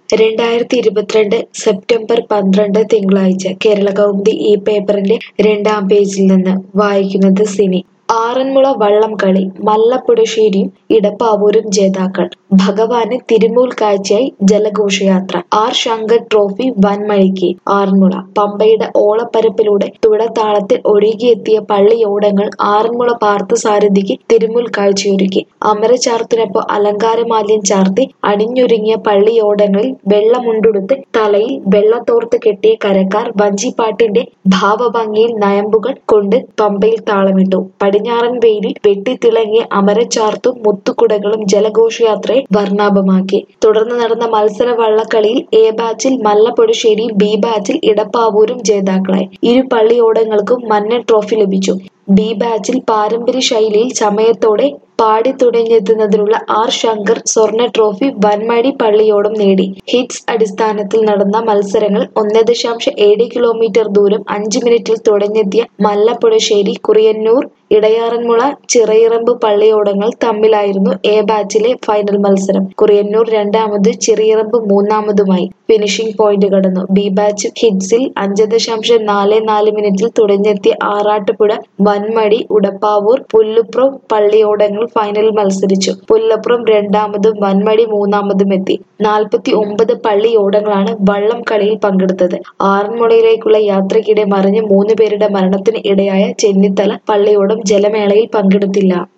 രണ്ടായിരത്തി ഇരുപത്തിരണ്ട് സെപ്റ്റംബർ പന്ത്രണ്ട് തിങ്കളാഴ്ച കേരള കൗമുദി ഈ പേപ്പറിന്റെ രണ്ടാം പേജിൽ നിന്ന് വായിക്കുന്നത് സിനി ആറന്മുള വള്ളംകളി മല്ലപ്പുഴശ്ശേരിയും ഇടപ്പാവൂരും ജേതാക്കൾ ഭഗവാന് തിരുമൂൽ കാഴ്ചയായി ജലഘോഷയാത്ര ആർ ശങ്കർ ട്രോഫി വൻമഴിക്ക് ആറന്മുള പമ്പയുടെ ഓളപ്പരപ്പിലൂടെ തുടത്താളത്തിൽ ഒഴുകിയെത്തിയ പള്ളിയോടങ്ങൾ ആറന്മുള പാർത്ഥസാരഥിക്ക് തിരുമുൽ കാഴ്ചയൊരുക്കി അമരചാർത്തിനൊപ്പം അലങ്കാരമാല്യം ചാർത്തി അണിഞ്ഞൊരുങ്ങിയ പള്ളിയോടങ്ങളിൽ വെള്ളമുണ്ടുടുത്ത് തലയിൽ വെള്ളത്തോർത്ത് കെട്ടിയ കരക്കാർ വഞ്ചിപ്പാട്ടിന്റെ ഭാവഭംഗിയിൽ നയമ്പുകൾ കൊണ്ട് പമ്പയിൽ താളമിട്ടു പടിഞ്ഞാറൻ വെയിലിൽ വെട്ടിത്തിളങ്ങിയ അമരച്ചാർത്തും മുത്തുകുടകളും ജലഘോഷയാത്രയെ വർണ്ണാഭമാക്കി തുടർന്ന് നടന്ന മത്സര വള്ളക്കളിയിൽ എ ബാച്ചിൽ മല്ലപ്പൊടിശ്ശേരി ബി ബാച്ചിൽ ഇടപ്പാവൂരും ജേതാക്കളായി ഇരു പള്ളിയോടങ്ങൾക്കും മന്നൻ ട്രോഫി ലഭിച്ചു ബി ബാച്ചിൽ പാരമ്പര്യ ശൈലിയിൽ സമയത്തോടെ പാടി തുടങ്ങിയെത്തുന്നതിനുള്ള ആർ ശങ്കർ സ്വർണ്ണ ട്രോഫി വൻമഴി പള്ളിയോടം നേടി ഹിറ്റ്സ് അടിസ്ഥാനത്തിൽ നടന്ന മത്സരങ്ങൾ ഒന്ന് ദശാംശം ഏഴ് കിലോമീറ്റർ ദൂരം അഞ്ച് മിനിറ്റിൽ തുടങ്ങിയെത്തിയ മല്ലപ്പുഴശ്ശേരി കുറിയന്നൂർ ഇടയാറന്മുള ചിറയിറമ്പ് പള്ളിയോടങ്ങൾ തമ്മിലായിരുന്നു എ ബാച്ചിലെ ഫൈനൽ മത്സരം കുറിയന്നൂർ രണ്ടാമത് ചിറയിറമ്പ് മൂന്നാമതുമായി ഫിനിഷിംഗ് പോയിന്റ് കടന്നു ബി ബാച്ച് ഹിറ്റ്സിൽ അഞ്ച് ദശാംശം നാല് നാല് മിനിറ്റിൽ തുടങ്ങിയെത്തിയ ആറാട്ടുപുഴ വൻമടി ഉടപ്പാവൂർ പുല്ലുപ്രം പള്ളിയോടങ്ങൾ ഫൈനലിൽ മത്സരിച്ചു പുല്ലപ്പുറം രണ്ടാമതും വൻമടി മൂന്നാമതും എത്തി നാൽപ്പത്തി ഒമ്പത് പള്ളിയോടങ്ങളാണ് വള്ളം കളിയിൽ പങ്കെടുത്തത് ആറന്മുളയിലേക്കുള്ള യാത്രയ്ക്കിടെ മറിഞ്ഞ് മൂന്ന് പേരുടെ മരണത്തിന് ഇടയായ ചെന്നിത്തല പള്ളിയോടം ജലമേളയിൽ പങ്കെടുത്തില്ല